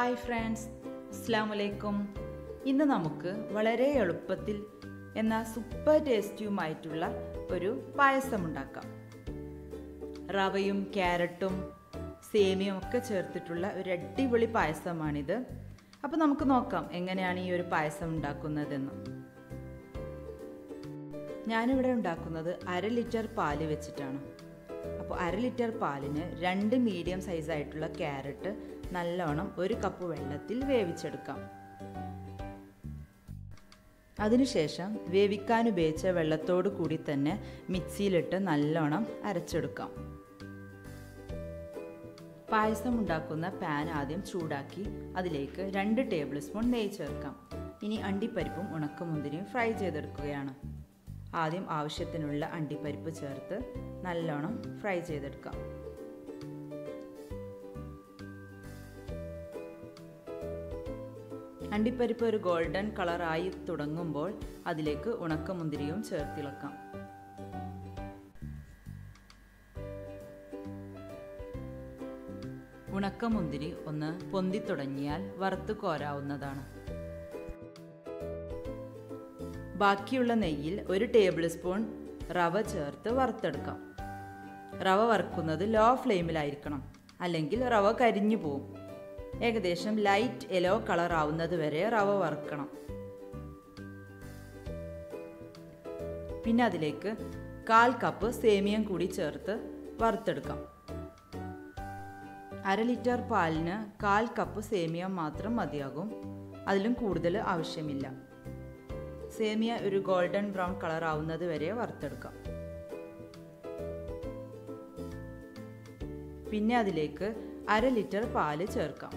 hi friends അസ്സാം വലൈക്കും ഇന്ന് നമുക്ക് വളരെ എളുപ്പത്തിൽ എന്നാൽ സൂപ്പർ ടേസ്റ്റിയുമായിട്ടുള്ള ഒരു പായസം ഉണ്ടാക്കാം റവയും ക്യാരറ്റും സേമിയും ഒക്കെ ചേർത്തിട്ടുള്ള ഒരു അടിപൊളി പായസമാണിത് അപ്പോൾ നമുക്ക് നോക്കാം എങ്ങനെയാണ് ഈ ഒരു പായസം ഉണ്ടാക്കുന്നതെന്ന് ഞാനിവിടെ ഉണ്ടാക്കുന്നത് അര ലിറ്റർ പാല് വെച്ചിട്ടാണ് അപ്പോൾ അര ലിറ്റർ പാലിന് രണ്ട് മീഡിയം സൈസായിട്ടുള്ള ക്യാരറ്റ് നല്ലോണം ഒരു കപ്പ് വെള്ളത്തിൽ വേവിച്ചെടുക്കാം അതിനുശേഷം വേവിക്കാൻ ഉപയോഗിച്ച വെള്ളത്തോടു കൂടി തന്നെ മിക്സിയിലിട്ട് നല്ലോണം അരച്ചെടുക്കാം പായസം ഉണ്ടാക്കുന്ന പാൻ ആദ്യം ചൂടാക്കി അതിലേക്ക് രണ്ട് ടേബിൾ സ്പൂൺ നെയ്യ് ചേർക്കാം ഇനി അണ്ടിപ്പരിപ്പും ഉണക്കമുന്തിരിയും ഫ്രൈ ചെയ്തെടുക്കുകയാണ് ആദ്യം ആവശ്യത്തിനുള്ള അണ്ടിപ്പരിപ്പ് ചേർത്ത് നല്ലോണം ഫ്രൈ ചെയ്തെടുക്കാം അണ്ടിപ്പരിപ്പ് ഒരു ഗോൾഡൻ കളറായി തുടങ്ങുമ്പോൾ അതിലേക്ക് ഉണക്കമുന്തിരിയും ചേർത്തിളക്കാം ഉണക്കമുന്തിരി ഒന്ന് പൊന്തി തുടങ്ങിയാൽ വറുത്ത് കോരാവുന്നതാണ് ബാക്കിയുള്ള നെയ്യിൽ ഒരു ടേബിൾ സ്പൂൺ റവ ചേർത്ത് വറുത്തെടുക്കാം റവ വറുക്കുന്നത് ലോ ഫ്ലെയിമിലായിരിക്കണം അല്ലെങ്കിൽ റവ കരിഞ്ഞു പോവും ഏകദേശം ലൈറ്റ് യെല്ലോ കളർ ആവുന്നത് വരെ റവ വറുക്കണം പിന്നെ അതിലേക്ക് കാൽ കപ്പ് സേമിയം കൂടി ചേർത്ത് വറുത്തെടുക്കാം അര ലിറ്റർ പാലിന് കാൽ കപ്പ് സേമിയം മാത്രം മതിയാകും അതിലും കൂടുതൽ ആവശ്യമില്ല സേമിയ ഒരു ഗോൾഡൻ ബ്രൗൺ കളർ ആവുന്നത് വരെ വറുത്തെടുക്കാം പിന്നെ അതിലേക്ക് അര ലിറ്റർ പാല് ചേർക്കാം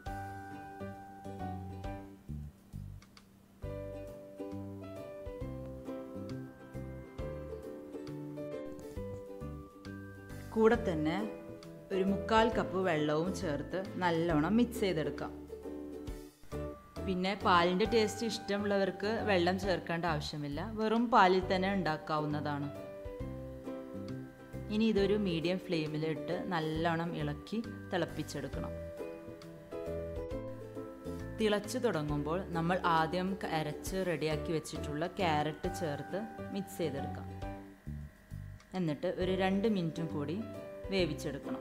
കൂടെ തന്നെ ഒരു മുക്കാൽ കപ്പ് വെള്ളവും ചേർത്ത് നല്ലോണം മിക്സ് ചെയ്തെടുക്കാം പിന്നെ പാലിൻ്റെ ടേസ്റ്റ് ഇഷ്ടമുള്ളവർക്ക് വെള്ളം ചേർക്കേണ്ട ആവശ്യമില്ല വെറും പാലിൽ തന്നെ ഉണ്ടാക്കാവുന്നതാണ് ഇനി ഇതൊരു മീഡിയം ഫ്ലെയിമിലിട്ട് നല്ലോണം ഇളക്കി തിളപ്പിച്ചെടുക്കണം തിളച്ചു തുടങ്ങുമ്പോൾ നമ്മൾ ആദ്യം അരച്ച് റെഡിയാക്കി വെച്ചിട്ടുള്ള ക്യാരറ്റ് ചേർത്ത് മിക്സ് ചെയ്തെടുക്കാം എന്നിട്ട് ഒരു രണ്ട് മിനിറ്റും കൂടി വേവിച്ചെടുക്കണം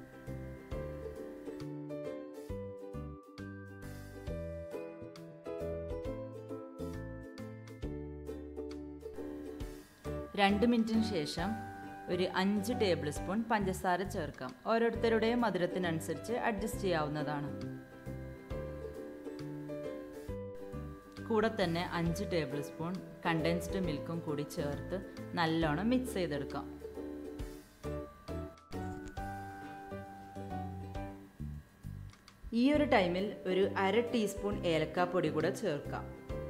രണ്ട് മിനിറ്റിന് ശേഷം ഒരു അഞ്ച് ടേബിൾ സ്പൂൺ പഞ്ചസാര ചേർക്കാം ഓരോരുത്തരുടെയും മധുരത്തിനനുസരിച്ച് അഡ്ജസ്റ്റ് ചെയ്യാവുന്നതാണ് കൂടെ തന്നെ അഞ്ച് ടേബിൾ സ്പൂൺ കണ്ടൻസ്ഡ് മിൽക്കും കൂടി ചേർത്ത് നല്ലോണം മിക്സ് ചെയ്തെടുക്കാം ഈ ഒരു ടൈമിൽ ഒരു അര ടീസ്പൂൺ ഏലക്കാപ്പൊടി കൂടെ ചേർക്കാം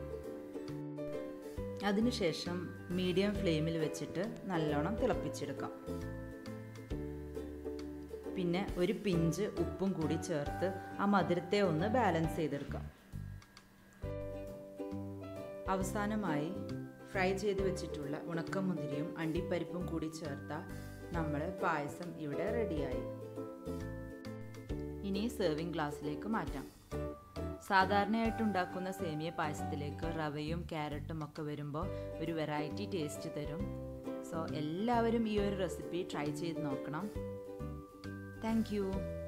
അതിനുശേഷം മീഡിയം ഫ്ലെയിമിൽ വെച്ചിട്ട് നല്ലോണം തിളപ്പിച്ചെടുക്കാം പിന്നെ ഒരു പിഞ്ച് ഉപ്പും കൂടി ചേർത്ത് ആ മധുരത്തെ ഒന്ന് ബാലൻസ് ചെയ്തെടുക്കാം അവസാനമായി ഫ്രൈ ചെയ്ത് വെച്ചിട്ടുള്ള ഉണക്കമുന്തിരിയും അണ്ടിപ്പരിപ്പും കൂടി ചേർത്താൽ നമ്മൾ പായസം ഇവിടെ റെഡിയായി ഇനി സെർവിങ് ഗ്ലാസ്സിലേക്ക് മാറ്റാം സാധാരണയായിട്ട് ഉണ്ടാക്കുന്ന സേമിയ പായസത്തിലേക്ക് റവയും ക്യാരറ്റും ഒക്കെ വരുമ്പോൾ ഒരു വെറൈറ്റി ടേസ്റ്റ് തരും സോ എല്ലാവരും ഈ ഒരു റെസിപ്പി ട്രൈ ചെയ്ത് നോക്കണം താങ്ക്